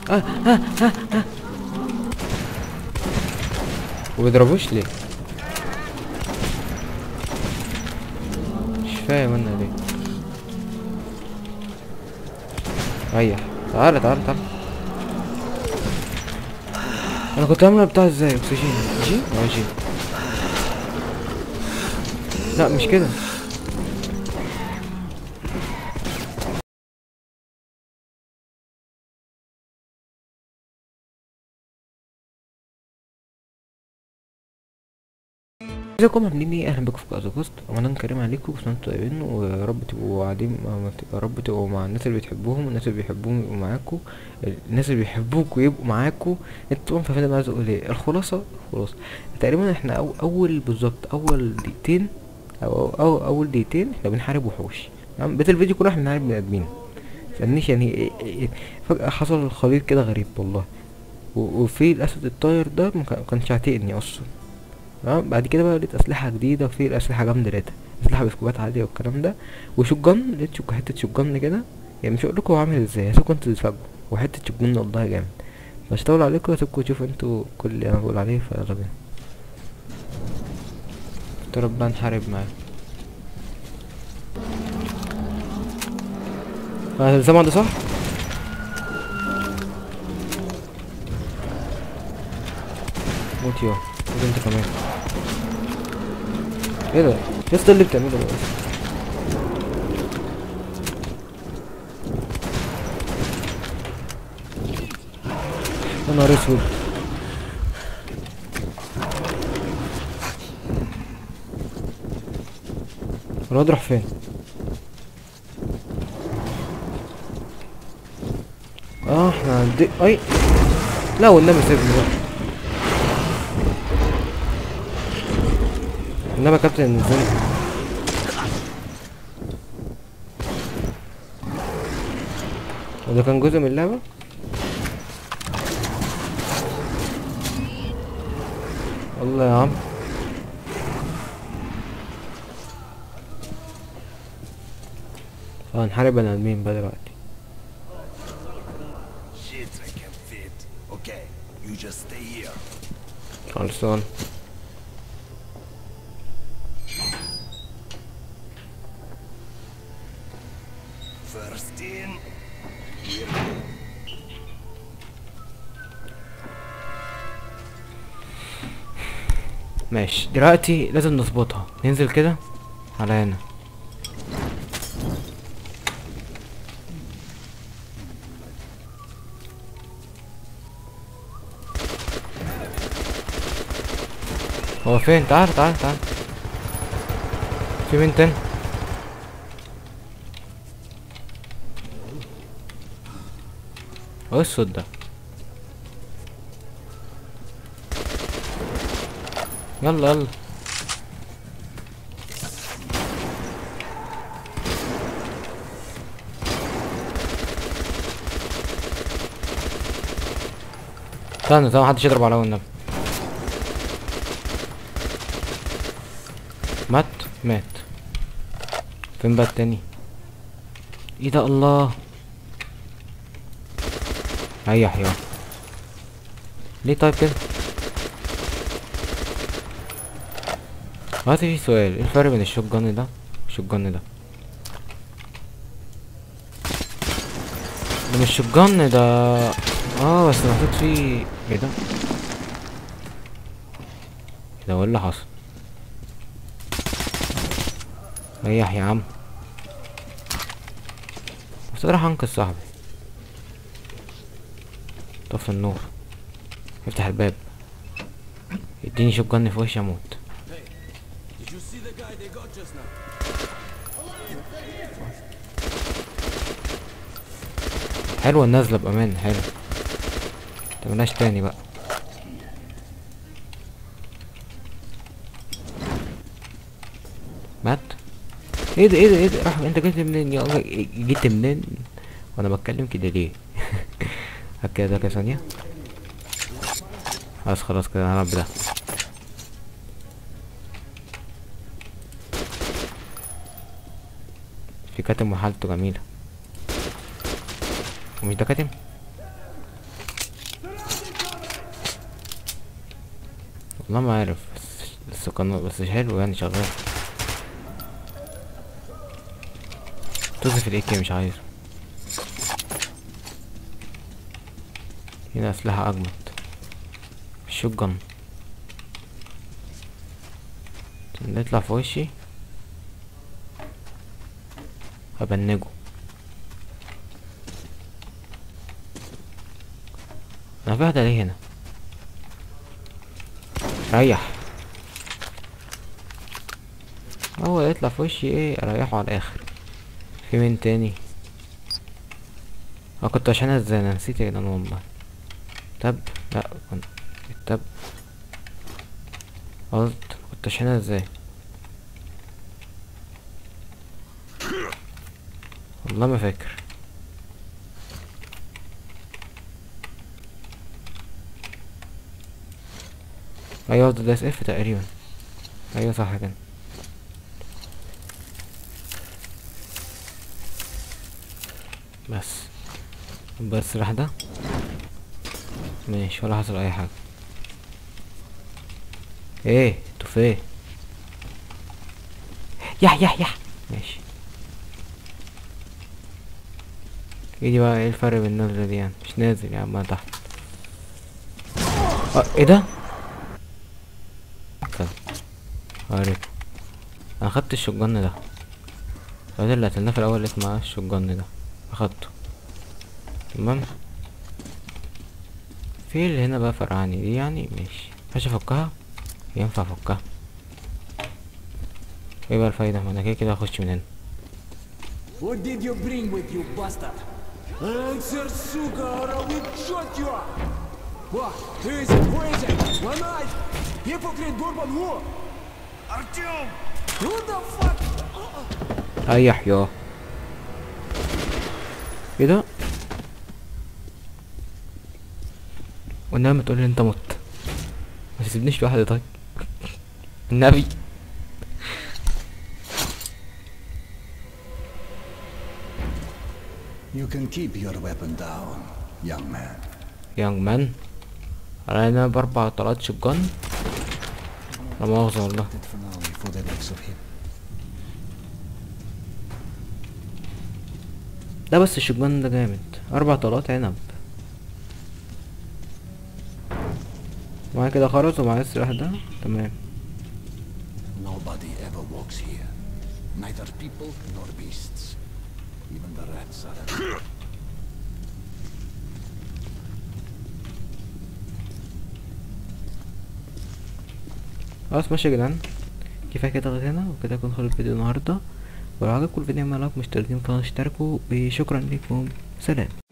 آه آه آه آه. وبيضربوش ليه مش فاهم انا ليه ريح تعالى تعالى تعالى انا كنت عامل بتاع ازاي اكسجين جي اه جي لا مش كده ازيكم عاملين ايه اهلا بكم في قناه بوست رمضان كريم عليكم وانتم طيبين ويا رب تبقوا قاعدين يا رب تبقوا مع الناس اللي بتحبوهم والناس اللي بيحبوهم يبقوا معاكم الناس اللي بيحبوكوا يبقوا معاكم انتوا فاهمين انا عايز اقول ايه الخلاصه خلاص تقريبا احنا أو اول بالظبط اول دقيقتين او او اول دقيقتين احنا بنحارب وحوش تمام بقيت الفيديو كله احنا بنحارب بني ادمين متسألنيش يعني إيه إيه إيه فجأة حصل خليط كده غريب والله و- وفي الاسد الطاير ده ما كان- كانش عاتقني اصلا تمام بعد كده بقى لقيت اسلحه جديده وفي الاسلحه جامده لقيتها اسلحه بسكوبات عاليه والكلام ده وشوتجن لقيت شوك حته شوتجن كده يعني مش هقول لكم هو عامل ازاي هسيبكم انتوا تتفاجئوا وحته شوتجن والله جامد مش هطول عليكم هسيبكم تشوفوا انتوا كل اللي انا بقول عليه فيلا بينا افترض بقى نحارب معاه انا سامع ده صح؟ موت يا موت انت كمان ايه ده؟ يا اسطى اللي بتعمله ده بس يا نهار اسود الواد راح فين؟ اه احنا عندي اي لا والنبي سيبني بقى انما يا كابتن نزلني وده كان جزء من اللعبة الله يا عم هنحارب بني ادمين بقى دلوقتي Shit, I can fit. Okay, you just stay here. خلصان First in. ماشي دلوقتي لازم نظبطها ننزل كده على هنا هو فين تعال تعال تعال في مين تاني هو إيه الصوت ده يلا يلا استنى استنى محدش يضرب على النبي مات مات فين بقى التاني ايه ده الله ريح يا ليه طيب كده دلوقتي في سؤال ايه الفرق بين الشوت جن ده والشوت جن ده ده مش شوت جن ده اه بس محطوط فيه ايه ده ايه ده هو إيه اللي حصل ريح يا عم بس راح انقذ صاحبي طفي النور افتح الباب اديني شوت جن في وشي اموت Did you see the guy they got just now? حلوة النازلة بأمان حلو متعملهاش تاني بقى مات ايه ده ايه ده ايه ده راح انت جيت منين يا الله جيت منين وانا بتكلم كده ليه هات كده كده ثانية خلاص خلاص كده هلعب ده في كاتم وحالته جميلة ومش ده كاتم والله ما عارف بس بس كان بس حلو يعني شغال توظف الاي مش عايزه هنا اسلحة اجمد الشوت جن نطلع في وشي هبنجه انا في واحدة ليه هنا ريح هو يطلع في وشي ايه اريحه على الاخر في مين تاني انا كنت عشان ازاي انا نسيت يا جدعان والله تب لا كنت التب قلت كنت عشان ازاي والله ما فاكر ايوه ده اس اف تقريبا ايوه صح كده بس بس السلاح ده ماشي ولا حصل اي حاجه ايه انتوا فين يح يح يح ماشي ايه دي بقى ايه الفرق بين النزلة دي يعني مش نازل يا عم أنا تحت اه ايه ده كده عارف انا خدت الشجن ده الواد اللي قتلناه في الاول لقيت معاه الشجن ده اخدته تمام في اللي هنا بقى فرقعني دي يعني ماشي مش افكها ينفع افكها ايه بقى الفايدة ما انا كده كده هخش من هنا What did you bring with you, bastard? Answer, сука, or I will shoot you! What? Who is it? Who is it? One eye! Hypocrite Bourbon, who? Artyom! Who the fuck? ريح يا ايه ده والنبي تقول لي انت مت ما تسيبنيش لوحدي طيب النبي You can keep your weapon down, young man. يانج مان علينا باربع طلقات شجان لا مؤاخذة والله Did for now for the likes of him. ده بس الشجان ده جامد اربع طلقات عنب معايا كده خرز ومعايا السلاح ده تمام Nobody ever walks here. Neither people nor beasts. Even the rats are. خلاص ماشي يا جدعان كفايه كده لغايه هنا وكده يكون خلص الفيديو النهارده ولو عجبكم الفيديو ما لايك مشتركين في القناه اشتركوا وشكرا لكم سلام